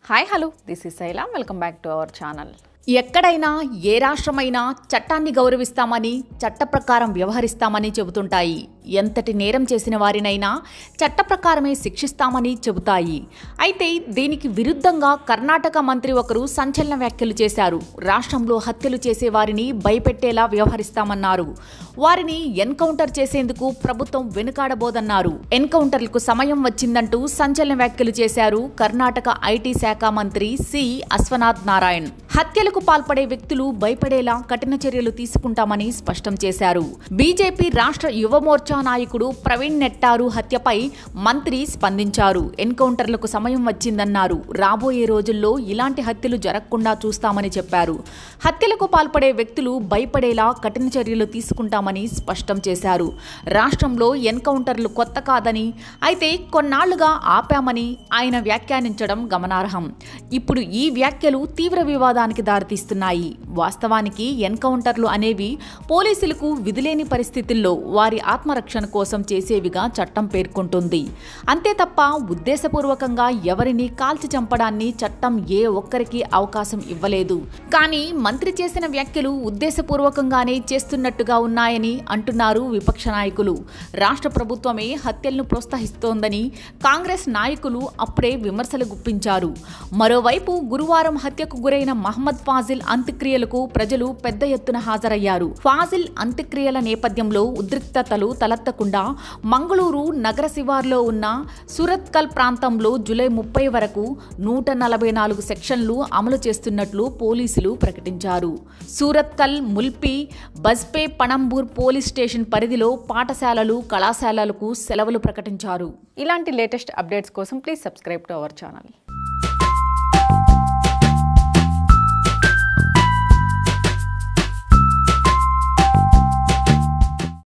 hi hello this is Shaila welcome back to our channel ఎక్కడైనా ఏ రాష్ట్రమైనా చట్టాన్ని గౌరవిస్తామని చట్ట ప్రకారం వ్యవహరిస్తామని చెబుతుంటాయి ఎంతటి నేరం చేసిన వారినైనా చట్ట ప్రకారమే శిక్షిస్తామని చెబుతాయి అయితే దీనికి విరుద్ధంగా కర్ణాటక మంత్రి ఒకరు సంచలన వ్యాఖ్యలు చేశారు రాష్ట్రంలో హత్యలు చేసే వారిని భయపెట్టేలా వ్యవహరిస్తామన్నారు వారిని ఎన్కౌంటర్ చేసేందుకు ప్రభుత్వం వెనుకాడబోదన్నారు ఎన్కౌంటర్లకు సమయం వచ్చిందంటూ సంచలన వ్యాఖ్యలు చేశారు కర్ణాటక ఐటీ శాఖ మంత్రి సి అశ్వనాథ్ నారాయణ్ హత్యలకు పాల్పడే వ్యక్తులు భయపడేలా కఠిన చర్యలు తీసుకుంటామని స్పష్టం చేశారు బీజేపీ రాష్ట్ర యువ మోర్చా నాయకుడు ప్రవీణ్ నెట్టారు హత్యపై మంత్రి స్పందించారు ఎన్కౌంటర్లకు సమయం వచ్చిందన్నారు రాబోయే రోజుల్లో ఇలాంటి హత్యలు జరగకుండా చూస్తామని చెప్పారు హత్యలకు పాల్పడే వ్యక్తులు భయపడేలా కఠిన చర్యలు తీసుకుంటామని స్పష్టం చేశారు రాష్ట్రంలో ఎన్కౌంటర్లు కొత్త కాదని అయితే కొన్నాళ్లుగా ఆపామని ఆయన వ్యాఖ్యానించడం గమనార్హం ఇప్పుడు ఈ వ్యాఖ్యలు తీవ్ర వివాదానికి దారితీస్తున్నాయి వాస్తవానికి ఎన్కౌంటర్లు అనేవి పోలీసులకు విధులేని పరిస్థితుల్లో వారి ఆత్మరక్షణ కోసం చేసేవిగా చట్టం పేర్కొంటుంది అంతే తప్ప ఉద్దేశపూర్వకంగా ఎవరిని కాల్చి చంపడాన్ని చట్టం ఏ ఒక్కరికి అవకాశం ఇవ్వలేదు కానీ మంత్రి చేసిన వ్యాఖ్యలు ఉద్దేశపూర్వకంగానే చేస్తున్నట్టుగా ఉన్నాయని అంటున్నారు విపక్ష నాయకులు రాష్ట్ర ప్రభుత్వమే హత్యలను ప్రోత్సహిస్తోందని కాంగ్రెస్ నాయకులు అప్పుడే విమర్శలు గుప్పించారు మరోవైపు గురువారం హత్యకు గురైన మహమ్మద్ ఫాజిల్ అంత్యక్రియలకు ప్రజలు పెద్ద ఎత్తున హాజరయ్యారు ఫాజిల్ అంత్యక్రియల నేపథ్యంలో ఉద్రిక్తతలు తలెత్తకుండా మంగళూరు నగర శివార్లో ఉన్న సురత్కల్ ప్రాంతంలో జూలై ముప్పై వరకు నూట నలభై నాలుగు సెక్షన్లు అమలు చేస్తున్నట్లు పోలీసులు ప్రకటించారు సూరత్కల్ ముల్పి బజ్పే పణంబూర్ పోలీస్ స్టేషన్ పరిధిలో పాఠశాలలు కళాశాలలకు సెలవులు ప్రకటించారు ఇలాంటి లేటెస్ట్ అప్డేట్స్ కోసం please subscribe to our channel